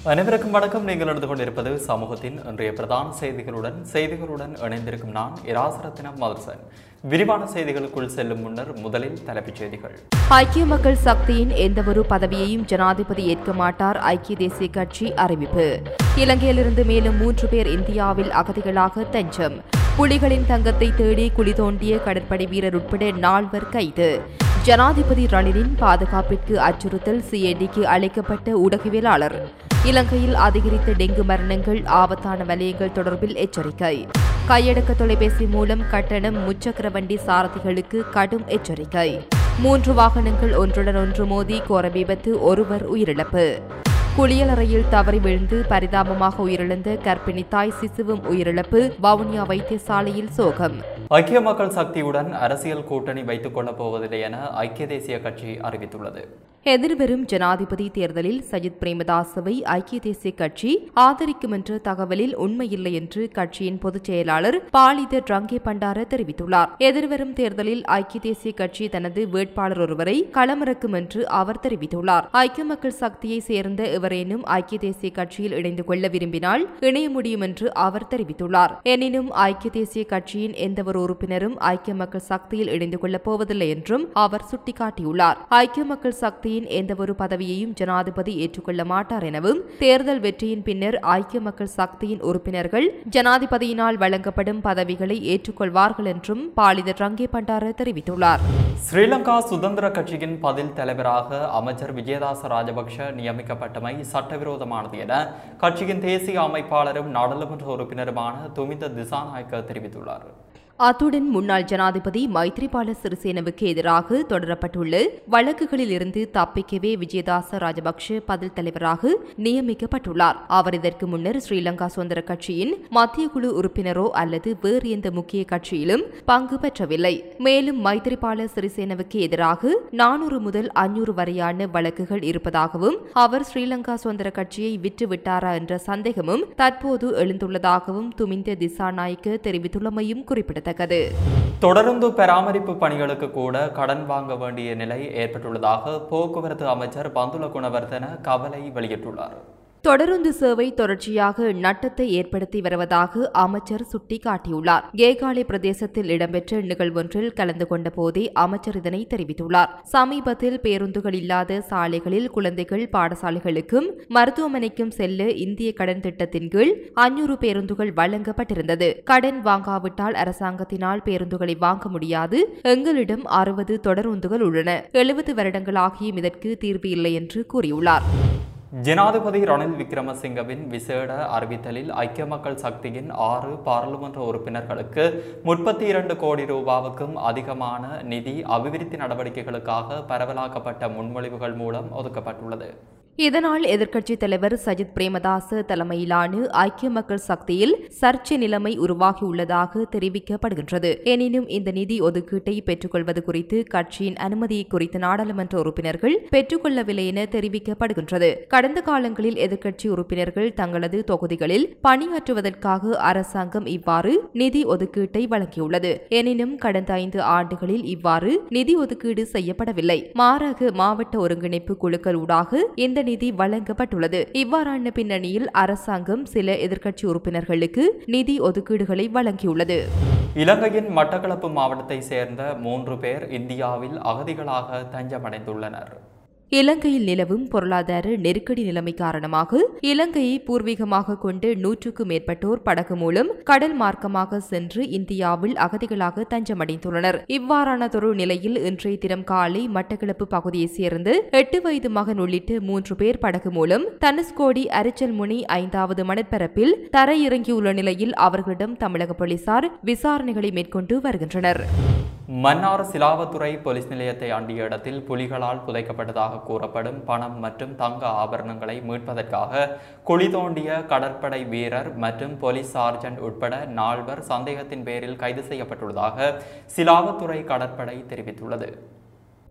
அனைவருக்கும் வணக்கம் நீங்கள் நடந்து கொண்டிருப்பது சமூகத்தின் இன்றைய பிரதான செய்திகளுடன் செய்திகளுடன் இணைந்திருக்கும் நான் இராசரத்தினம் மதர்சன் விரிவான செய்திகளுக்குள் செல்லும் முன்னர் முதலில் தலைப்புச் செய்திகள் ஐக்கிய மக்கள் சக்தியின் எந்தவொரு பதவியையும் ஜனாதிபதி ஏற்க மாட்டார் ஐக்கிய தேசிய கட்சி அறிவிப்பு இலங்கையிலிருந்து மேலும் மூன்று பேர் இந்தியாவில் அகதிகளாக தஞ்சம் புலிகளின் தங்கத்தை தேடி குழி தோண்டிய கடற்படை வீரர் உட்பட நால்வர் கைது ஜனாதிபதி ரணிலின் பாதுகாப்பிற்கு அச்சுறுத்தல் சிஐடிக்கு அழைக்கப்பட்ட ஊடகவியலாளர் இலங்கையில் அதிகரித்த டெங்கு மரணங்கள் ஆபத்தான வலயங்கள் தொடர்பில் எச்சரிக்கை கையடக்க தொலைபேசி மூலம் கட்டணம் முச்சக்கர வண்டி சாரதிகளுக்கு கடும் எச்சரிக்கை மூன்று வாகனங்கள் ஒன்றுடன் ஒன்று மோதி கோர விபத்து ஒருவர் உயிரிழப்பு குளியலறையில் தவறி விழுந்து பரிதாபமாக உயிரிழந்த கர்ப்பிணி தாய் சிசுவும் உயிரிழப்பு வவுனியா வைத்தியசாலையில் சோகம் ஐக்கிய மக்கள் சக்தியுடன் அரசியல் கூட்டணி வைத்துக் கொள்ளப் போவதில்லை என ஐக்கிய தேசிய கட்சி அறிவித்துள்ளது எதிர்வரும் ஜனாதிபதி தேர்தலில் சஜித் பிரேமதாசவை ஐக்கிய தேசிய கட்சி ஆதரிக்கும் என்ற தகவலில் உண்மையில்லை என்று கட்சியின் பொதுச் செயலாளர் பாலித ட்ரங்கே பண்டார தெரிவித்துள்ளார் எதிர்வரும் தேர்தலில் ஐக்கிய தேசிய கட்சி தனது வேட்பாளர் ஒருவரை களமிறக்கும் என்று அவர் தெரிவித்துள்ளார் ஐக்கிய மக்கள் சக்தியை சேர்ந்த எவரேனும் ஐக்கிய தேசிய கட்சியில் இணைந்து கொள்ள விரும்பினால் இணைய முடியும் என்று அவர் தெரிவித்துள்ளார் எனினும் ஐக்கிய தேசிய கட்சியின் எந்தவொரு உறுப்பினரும் ஐக்கிய மக்கள் சக்தியில் இணைந்து கொள்ளப் போவதில்லை என்றும் அவர் சுட்டிக்காட்டியுள்ளார் ஐக்கிய மக்கள் சக்தியின் எந்தவொரு பதவியையும் ஜனாதிபதி ஏற்றுக்கொள்ள மாட்டார் எனவும் தேர்தல் வெற்றியின் பின்னர் ஐக்கிய மக்கள் சக்தியின் உறுப்பினர்கள் ஜனாதிபதியினால் வழங்கப்படும் பதவிகளை ஏற்றுக்கொள்வார்கள் என்றும் பாலித ரங்கே பண்டார தெரிவித்துள்ளார் ஸ்ரீலங்கா சுதந்திர கட்சியின் பதில் தலைவராக அமைச்சர் விஜயதாச ராஜபக்ஷ நியமிக்கப்பட்டமை சட்டவிரோதமானது என கட்சியின் தேசிய அமைப்பாளரும் நாடாளுமன்ற உறுப்பினருமான துமிந்த திசாநாயக்க தெரிவித்துள்ளார் அத்துடன் முன்னாள் ஜனாதிபதி மைத்ரிபால சிறிசேனவுக்கு எதிராக தொடரப்பட்டுள்ள வழக்குகளில் இருந்து தப்பிக்கவே விஜயதாச ராஜபக்ஷ பதில் தலைவராக நியமிக்கப்பட்டுள்ளார் அவர் இதற்கு முன்னர் ஸ்ரீலங்கா சுதந்திர கட்சியின் மத்திய குழு உறுப்பினரோ அல்லது வேறு எந்த முக்கிய கட்சியிலும் பங்கு பெற்றவில்லை மேலும் மைத்ரிபால சிறிசேனவுக்கு எதிராக நானூறு முதல் அஞ்சூறு வரையான வழக்குகள் இருப்பதாகவும் அவர் ஸ்ரீலங்கா சுதந்திர கட்சியை விட்டுவிட்டாரா என்ற சந்தேகமும் தற்போது எழுந்துள்ளதாகவும் துமிந்த திசாநாயக்க தெரிவித்துள்ளமையும் குறிப்பிடத்தக்கது தொடர்ந்து பராமரிப்பு பணிகளுக்கு கூட கடன் வாங்க வேண்டிய நிலை ஏற்பட்டுள்ளதாக போக்குவரத்து அமைச்சர் பந்துல குணவர்தன கவலை வெளியிட்டுள்ளார் தொடருந்து சேவை தொடர்ச்சியாக நட்டத்தை ஏற்படுத்தி வருவதாக அமைச்சர் சுட்டிக்காட்டியுள்ளார் கேகாலே பிரதேசத்தில் இடம்பெற்ற நிகழ்வொன்றில் கலந்து கொண்ட போதே அமைச்சர் இதனை தெரிவித்துள்ளார் சமீபத்தில் பேருந்துகள் இல்லாத சாலைகளில் குழந்தைகள் பாடசாலைகளுக்கும் மருத்துவமனைக்கும் செல்ல இந்திய கடன் திட்டத்தின் கீழ் அஞ்சூறு பேருந்துகள் வழங்கப்பட்டிருந்தது கடன் வாங்காவிட்டால் அரசாங்கத்தினால் பேருந்துகளை வாங்க முடியாது எங்களிடம் அறுபது தொடருந்துகள் உள்ளன எழுபது வருடங்களாகியும் இதற்கு தீர்வு இல்லை என்று கூறியுள்ளார் ஜனாதிபதி ரணில் விக்ரமசிங்கவின் விசேட அறிவித்தலில் ஐக்கிய மக்கள் சக்தியின் ஆறு பாராளுமன்ற உறுப்பினர்களுக்கு முப்பத்தி இரண்டு கோடி ரூபாவுக்கும் அதிகமான நிதி அபிவிருத்தி நடவடிக்கைகளுக்காக பரவலாக்கப்பட்ட முன்மொழிவுகள் மூலம் ஒதுக்கப்பட்டுள்ளது இதனால் எதிர்க்கட்சித் தலைவர் சஜித் பிரேமதாச தலைமையிலான ஐக்கிய மக்கள் சக்தியில் சர்ச்சை நிலைமை உருவாகியுள்ளதாக தெரிவிக்கப்படுகின்றது எனினும் இந்த நிதி ஒதுக்கீட்டை பெற்றுக்கொள்வது குறித்து கட்சியின் அனுமதியை குறித்து நாடாளுமன்ற உறுப்பினர்கள் பெற்றுக்கொள்ளவில்லை என தெரிவிக்கப்படுகின்றது கடந்த காலங்களில் எதிர்க்கட்சி உறுப்பினர்கள் தங்களது தொகுதிகளில் பணியாற்றுவதற்காக அரசாங்கம் இவ்வாறு நிதி ஒதுக்கீட்டை வழங்கியுள்ளது எனினும் கடந்த ஐந்து ஆண்டுகளில் இவ்வாறு நிதி ஒதுக்கீடு செய்யப்படவில்லை மாறாக மாவட்ட ஒருங்கிணைப்பு குழுக்கள் ஊடாக இந்த நிதி வழங்கப்பட்டுள்ளது இவ்வாறான பின்னணியில் அரசாங்கம் சில எதிர்க்கட்சி உறுப்பினர்களுக்கு நிதி ஒதுக்கீடுகளை வழங்கியுள்ளது இலங்கையின் மட்டக்களப்பு மாவட்டத்தை சேர்ந்த மூன்று பேர் இந்தியாவில் அகதிகளாக தஞ்சமடைந்துள்ளனர் இலங்கையில் நிலவும் பொருளாதார நெருக்கடி நிலைமை காரணமாக இலங்கையை பூர்வீகமாக கொண்டு நூற்றுக்கும் மேற்பட்டோர் படகு மூலம் கடல் மார்க்கமாக சென்று இந்தியாவில் அகதிகளாக தஞ்சமடைந்துள்ளனர் இவ்வாறானதொரு நிலையில் இன்றைய தினம் காலை மட்டக்களப்பு பகுதியைச் சேர்ந்து எட்டு வயது மகன் உள்ளிட்ட மூன்று பேர் படகு மூலம் தனுஷ்கோடி அரிச்சல் முனி ஐந்தாவது மணற்பரப்பில் தரையிறங்கியுள்ள நிலையில் அவர்களிடம் தமிழக போலீசார் விசாரணைகளை மேற்கொண்டு வருகின்றனர் மன்னார் சிலாவத்துறை போலீஸ் நிலையத்தை அண்டிய இடத்தில் புலிகளால் புதைக்கப்பட்டதாக கூறப்படும் பணம் மற்றும் தங்க ஆபரணங்களை மீட்பதற்காக குழி தோண்டிய கடற்படை வீரர் மற்றும் போலீஸ் சார்ஜென்ட் உட்பட நால்வர் சந்தேகத்தின் பேரில் கைது செய்யப்பட்டுள்ளதாக சிலாவத்துறை கடற்படை தெரிவித்துள்ளது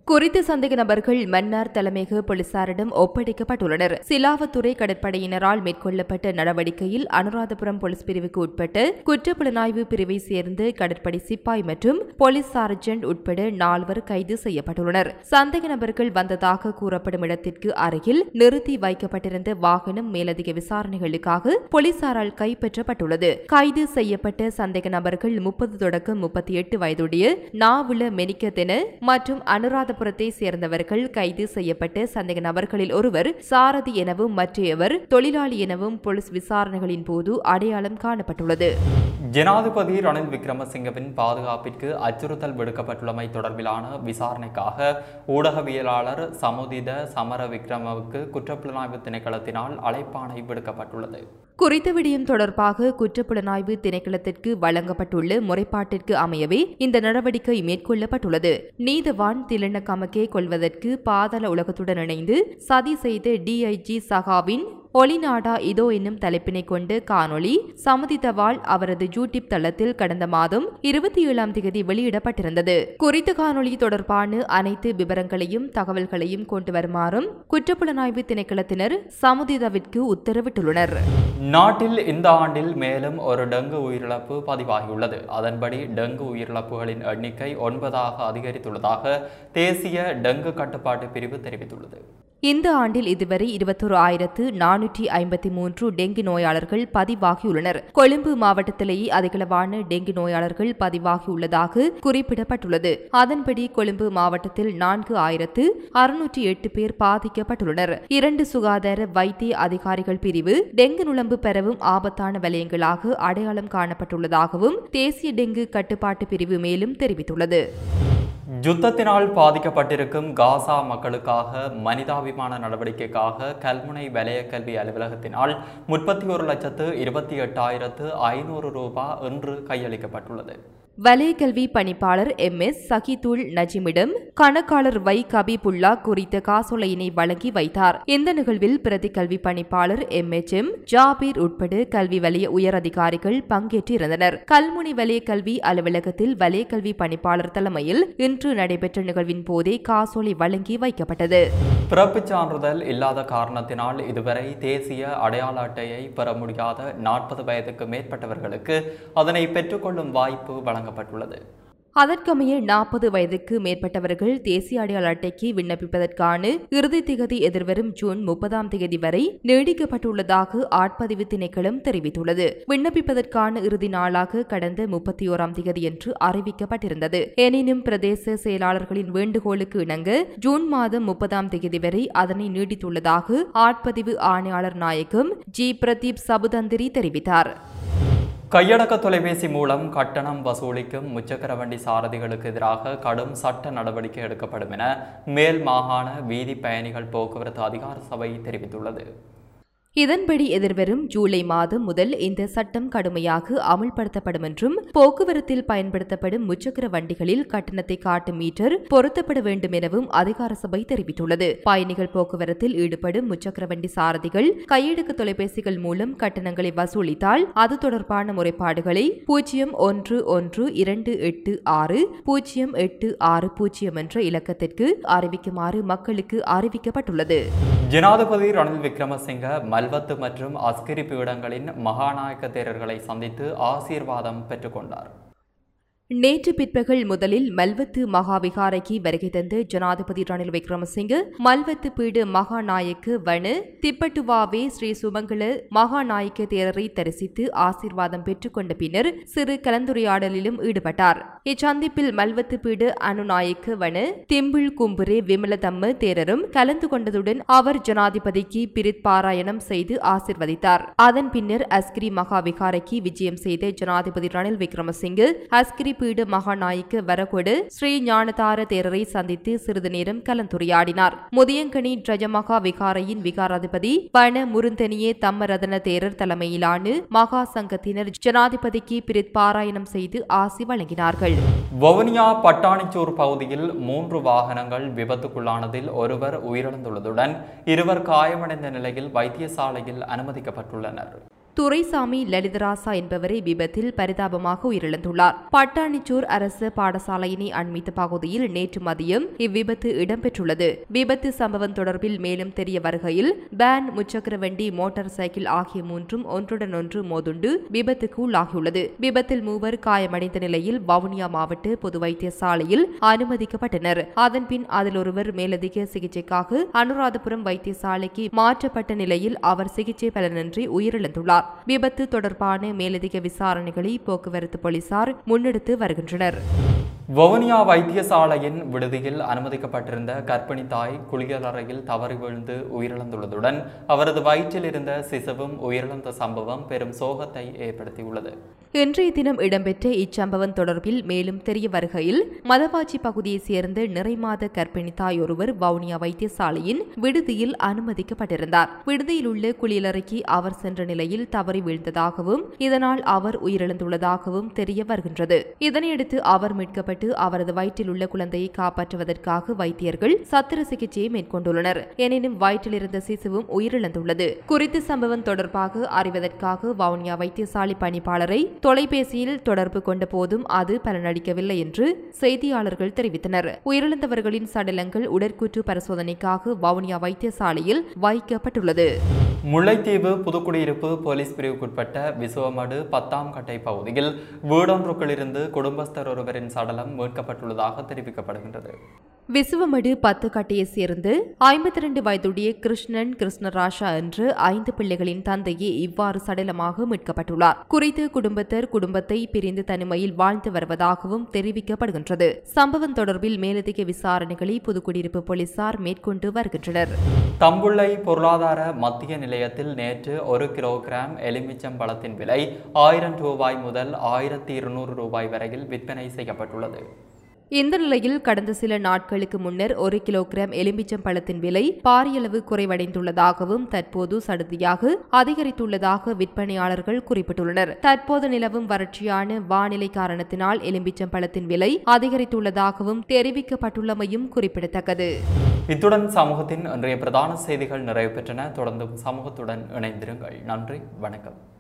குறித்த சந்தேக நபர்கள் மன்னார் தலைமையக போலீசாரிடம் ஒப்படைக்கப்பட்டுள்ளனர் சிலாவத்துறை கடற்படையினரால் மேற்கொள்ளப்பட்ட நடவடிக்கையில் அனுராதபுரம் போலீஸ் பிரிவுக்கு உட்பட்ட குற்றப்புலனாய்வு பிரிவை சேர்ந்த கடற்படை சிப்பாய் மற்றும் போலீஸ் சார்ஜென்ட் உட்பட நால்வர் கைது செய்யப்பட்டுள்ளனர் சந்தேக நபர்கள் வந்ததாக கூறப்படும் இடத்திற்கு அருகில் நிறுத்தி வைக்கப்பட்டிருந்த வாகனம் மேலதிக விசாரணைகளுக்காக போலீசாரால் கைப்பற்றப்பட்டுள்ளது கைது செய்யப்பட்ட சந்தேக நபர்கள் முப்பது தொடக்கம் முப்பத்தி எட்டு வயதுடைய நாவுல மெனிக்கதென மற்றும் அனுராதபுரத்தை சேர்ந்தவர்கள் கைது செய்யப்பட்ட சந்தேக நபர்களில் ஒருவர் சாரதி எனவும் மற்றையவர் தொழிலாளி எனவும் போலீஸ் விசாரணைகளின் போது அடையாளம் காணப்பட்டுள்ளது ஜனாதிபதி ரணில் விக்ரமசிங்கவின் பாதுகாப்பிற்கு அச்சுறுத்தல் விடுக்கப்பட்டுள்ளமை தொடர்பிலான விசாரணைக்காக ஊடகவியலாளர் சமுதித சமர விக்ரமவுக்கு குற்றப்புலனாய்வு திணைக்களத்தினால் அழைப்பாணை விடுக்கப்பட்டுள்ளது குறித்த விடயம் தொடர்பாக குற்றப்புலனாய்வு திணைக்களத்திற்கு வழங்கப்பட்டுள்ள முறைப்பாட்டிற்கு அமையவே இந்த நடவடிக்கை மேற்கொள்ளப்பட்டுள்ளது நீதவான் திலனக்கமக்கே கொள்வதற்கு பாதாள உலகத்துடன் இணைந்து சதி செய்த டிஐஜி சகாவின் ஒளிநாடா இதோ என்னும் தலைப்பினை கொண்டு காணொளி சமதித்தவால் அவரது யூடியூப் தளத்தில் கடந்த மாதம் இருபத்தி ஏழாம் தேதி வெளியிடப்பட்டிருந்தது குறித்த காணொளி தொடர்பான அனைத்து விவரங்களையும் தகவல்களையும் கொண்டு வருமாறும் குற்றப்புலனாய்வு திணைக்களத்தினர் சமுதிதவிற்கு உத்தரவிட்டுள்ளனர் நாட்டில் இந்த ஆண்டில் மேலும் ஒரு டெங்கு உயிரிழப்பு பதிவாகியுள்ளது அதன்படி டெங்கு உயிரிழப்புகளின் எண்ணிக்கை ஒன்பதாக அதிகரித்துள்ளதாக தேசிய டெங்கு கட்டுப்பாட்டு பிரிவு தெரிவித்துள்ளது இந்த ஆண்டில் இதுவரை இருபத்தொரு ஆயிரத்து நானூற்றி ஐம்பத்தி மூன்று டெங்கு நோயாளர்கள் பதிவாகியுள்ளனர் கொழும்பு மாவட்டத்திலேயே அதிகளவான டெங்கு நோயாளர்கள் பதிவாகியுள்ளதாக குறிப்பிடப்பட்டுள்ளது அதன்படி கொழும்பு மாவட்டத்தில் நான்கு ஆயிரத்து அறுநூற்றி எட்டு பேர் பாதிக்கப்பட்டுள்ளனர் இரண்டு சுகாதார வைத்திய அதிகாரிகள் பிரிவு டெங்கு நுளம்பு பெறவும் ஆபத்தான வலயங்களாக அடையாளம் காணப்பட்டுள்ளதாகவும் தேசிய டெங்கு கட்டுப்பாட்டு பிரிவு மேலும் தெரிவித்துள்ளது யுத்தத்தினால் பாதிக்கப்பட்டிருக்கும் காசா மக்களுக்காக மனிதாபிமான நடவடிக்கைக்காக கல்முனை வலய கல்வி அலுவலகத்தினால் முப்பத்தி ஒரு லட்சத்து இருபத்தி எட்டாயிரத்து ஐநூறு ரூபாய் இன்று கையளிக்கப்பட்டுள்ளது வலய கல்வி பணிப்பாளர் எம் எஸ் சகிதுல் நஜிமிடம் கணக்காளர் வை கபிபுல்லா குறித்த காசோலையினை வழங்கி வைத்தார் இந்த நிகழ்வில் பிரதி கல்வி பணிப்பாளர் எம் எச் எம் ஜாபீர் உட்பட கல்வி வலய உயர் அதிகாரிகள் பங்கேற்றிருந்தனர் கல்முனை வலய கல்வி அலுவலகத்தில் வலய கல்வி பணிப்பாளர் தலைமையில் இன்று நடைபெற்ற நிகழ்வின் போதே காசோலை வழங்கி வைக்கப்பட்டது பிறப்புச் சான்றிதழ் இல்லாத காரணத்தினால் இதுவரை தேசிய அடையாள அட்டையை பெற முடியாத நாற்பது வயதுக்கு மேற்பட்டவர்களுக்கு அதனை பெற்றுக்கொள்ளும் வாய்ப்பு வழங்கப்பட்டுள்ளது அதற்கமைய நாற்பது வயதுக்கு மேற்பட்டவர்கள் தேசிய அடையாள அட்டைக்கு விண்ணப்பிப்பதற்கான இறுதி திகதி எதிர்வரும் ஜூன் முப்பதாம் தேதி வரை நீடிக்கப்பட்டுள்ளதாக ஆட்பதிவு திணைக்களம் தெரிவித்துள்ளது விண்ணப்பிப்பதற்கான இறுதி நாளாக கடந்த முப்பத்தி ஓராம் தேதியன்று அறிவிக்கப்பட்டிருந்தது எனினும் பிரதேச செயலாளர்களின் வேண்டுகோளுக்கு இணங்க ஜூன் மாதம் முப்பதாம் தேதி வரை அதனை நீடித்துள்ளதாக ஆட்பதிவு ஆணையாளர் நாயகம் ஜி பிரதீப் சபுதந்திரி தெரிவித்தார் கையடக்க தொலைபேசி மூலம் கட்டணம் வசூலிக்கும் முச்சக்கர வண்டி சாரதிகளுக்கு எதிராக கடும் சட்ட நடவடிக்கை எடுக்கப்படும் என மேல் மாகாண வீதி பயணிகள் போக்குவரத்து அதிகார சபை தெரிவித்துள்ளது இதன்படி எதிர்வரும் ஜூலை மாதம் முதல் இந்த சட்டம் கடுமையாக அமுல்படுத்தப்படும் என்றும் போக்குவரத்தில் பயன்படுத்தப்படும் முச்சக்கர வண்டிகளில் கட்டணத்தை காட்டும் மீட்டர் பொருத்தப்பட வேண்டும் எனவும் அதிகார சபை தெரிவித்துள்ளது பயணிகள் போக்குவரத்தில் ஈடுபடும் முச்சக்கர வண்டி சாரதிகள் கையெடுக்க தொலைபேசிகள் மூலம் கட்டணங்களை வசூலித்தால் அது தொடர்பான முறைப்பாடுகளை பூஜ்ஜியம் ஒன்று ஒன்று இரண்டு எட்டு ஆறு பூஜ்ஜியம் எட்டு ஆறு பூஜ்ஜியம் என்ற இலக்கத்திற்கு அறிவிக்குமாறு மக்களுக்கு அறிவிக்கப்பட்டுள்ளது ஜனாதிபதி ரணில் விக்ரமசிங்க மல்வத்து மற்றும் அஸ்கிரி பீடங்களின் மகாநாயக்க தேரர்களை சந்தித்து ஆசீர்வாதம் பெற்றுக்கொண்டார் நேற்று பிற்பகல் முதலில் மல்வத்து மகாவிகாரைக்கு வருகை தந்த ஜனாதிபதி ரணில் விக்ரமசிங்க மல்வத்து பீடு மகாநாயக்கு வனு திப்பட்டுவாவே ஸ்ரீ சுமங்கல மகாநாயக்க தேரரை தரிசித்து ஆசீர்வாதம் பெற்றுக்கொண்ட பின்னர் சிறு கலந்துரையாடலிலும் ஈடுபட்டார் இச்சந்திப்பில் மல்வத்து பீடு அனுநாயக்கு வனு திம்பிள் கும்புரே விமலதம்ம தேரரும் கலந்து கொண்டதுடன் அவர் ஜனாதிபதிக்கு பிரித் பாராயணம் செய்து ஆசிர்வதித்தார் அதன் பின்னர் அஸ்கிரி மகாவிகாரைக்கு விஜயம் செய்த ஜனாதிபதி ரணில் விக்ரமசிங்கே அஸ்கிரி பீடு மகாநாயக்கு வரகொடு ஸ்ரீ ஞானதார தேரரை சந்தித்து சிறிது நேரம் கலந்துரையாடினார் முதியங்கனி ரஜமகா விகாரையின் விகாராதிபதி பண முருந்தனியே தம்மரதன தேரர் தலைமையிலான மகா சங்கத்தினர் ஜனாதிபதிக்கு பிரித் பாராயணம் செய்து ஆசி வழங்கினார்கள் வவுனியா பட்டாணிச்சூர் பகுதியில் மூன்று வாகனங்கள் விபத்துக்குள்ளானதில் ஒருவர் உயிரிழந்துள்ளதுடன் இருவர் காயமடைந்த நிலையில் வைத்தியசாலையில் அனுமதிக்கப்பட்டுள்ளனர் துரைசாமி லலிதராசா என்பவரை விபத்தில் பரிதாபமாக உயிரிழந்துள்ளார் பட்டாணிச்சூர் அரசு பாடசாலையினை அண்மித்த பகுதியில் நேற்று மதியம் இவ்விபத்து இடம்பெற்றுள்ளது விபத்து சம்பவம் தொடர்பில் மேலும் தெரிய வருகையில் வேன் முச்சக்கர வண்டி மோட்டார் சைக்கிள் ஆகிய மூன்றும் ஒன்றுடன் ஒன்று மோதுண்டு விபத்துக்கு உள்ளாகியுள்ளது விபத்தில் மூவர் காயமடைந்த நிலையில் வவுனியா மாவட்ட பொது வைத்தியசாலையில் அனுமதிக்கப்பட்டனர் அதன்பின் அதில் ஒருவர் மேலதிக சிகிச்சைக்காக அனுராதபுரம் வைத்தியசாலைக்கு மாற்றப்பட்ட நிலையில் அவர் சிகிச்சை பலனின்றி உயிரிழந்துள்ளார் விபத்து தொடர்பான மேலதிக விசாரணைகளை போக்குவரத்து போலீசார் முன்னெடுத்து வருகின்றனர் வவுனியா வைத்தியசாலையின் விடுதியில் அனுமதிக்கப்பட்டிருந்த கர்ப்பிணி தாய் குளியலறையில் தவறி விழுந்து உயிரிழந்துள்ளதுடன் அவரது வயிற்றில் இருந்த சிசுவும் உயிரிழந்த சம்பவம் பெரும் சோகத்தை ஏற்படுத்தியுள்ளது இன்றைய தினம் இடம்பெற்ற இச்சம்பவம் தொடர்பில் மேலும் தெரிய வருகையில் மதவாச்சி பகுதியைச் சேர்ந்த நிறைமாத கர்ப்பிணி தாய் ஒருவர் வவுனியா வைத்தியசாலையின் விடுதியில் அனுமதிக்கப்பட்டிருந்தார் விடுதியில் உள்ள குளியலறைக்கு அவர் சென்ற நிலையில் தவறி வீழ்ந்ததாகவும் இதனால் அவர் உயிரிழந்துள்ளதாகவும் தெரிய வருகின்றது இதனையடுத்து அவர் மீட்கப்பட்டு அவரது வயிற்றில் உள்ள குழந்தையை காப்பாற்றுவதற்காக வைத்தியர்கள் சத்திர சிகிச்சையை மேற்கொண்டுள்ளனர் எனினும் வயிற்றில் இருந்த சிசுவும் உயிரிழந்துள்ளது குறித்த சம்பவம் தொடர்பாக அறிவதற்காக வவுனியா வைத்தியசாலை பணிப்பாளரை தொலைபேசியில் தொடர்பு கொண்ட போதும் அது பலனளிக்கவில்லை என்று செய்தியாளர்கள் தெரிவித்தனர் உயிரிழந்தவர்களின் சடலங்கள் உடற்கூற்று பரிசோதனைக்காக வவுனியா வைத்தியசாலையில் வைக்கப்பட்டுள்ளது முல்லைத்தீவு புதுக்குடியிருப்பு போலீஸ் பிரிவுக்குட்பட்ட விசுவமடு பத்தாம் கட்டை பகுதியில் வீடொன்றுக்குள்ளிருந்து குடும்பஸ்தர் ஒருவரின் சடலம் மீட்கப்பட்டுள்ளதாக தெரிவிக்கப்படுகின்றது விசுவமடு பத்து கட்டையை சேர்ந்து ஐம்பத்தி ரெண்டு வயதுடைய கிருஷ்ணன் கிருஷ்ணராஷா என்று ஐந்து பிள்ளைகளின் தந்தையே இவ்வாறு சடலமாக மீட்கப்பட்டுள்ளார் குறித்த குடும்பத்தர் குடும்பத்தை பிரிந்து தனிமையில் வாழ்ந்து வருவதாகவும் தெரிவிக்கப்படுகின்றது சம்பவம் தொடர்பில் மேலதிக விசாரணைகளை புதுக்குடியிருப்பு போலீசார் மேற்கொண்டு வருகின்றனர் தம்புள்ளை பொருளாதார மத்திய நிலையத்தில் நேற்று ஒரு கிலோகிராம் எலுமிச்சம்பழத்தின் விலை ஆயிரம் ரூபாய் முதல் ஆயிரத்தி இருநூறு ரூபாய் வரையில் விற்பனை செய்யப்பட்டுள்ளது இந்த நிலையில் கடந்த சில நாட்களுக்கு முன்னர் ஒரு கிலோகிராம் எலும்பிச்சம் பழத்தின் விலை பாரியளவு குறைவடைந்துள்ளதாகவும் தற்போது சடுதியாக அதிகரித்துள்ளதாக விற்பனையாளர்கள் குறிப்பிட்டுள்ளனர் தற்போது நிலவும் வறட்சியான வானிலை காரணத்தினால் எலும்பிச்சம் பழத்தின் விலை அதிகரித்துள்ளதாகவும் தெரிவிக்கப்பட்டுள்ளமையும் குறிப்பிடத்தக்கது இத்துடன் சமூகத்தின் இன்றைய பிரதான செய்திகள் நிறைவு பெற்றன தொடர்ந்தும் சமூகத்துடன் இணைந்திருங்கள் நன்றி வணக்கம்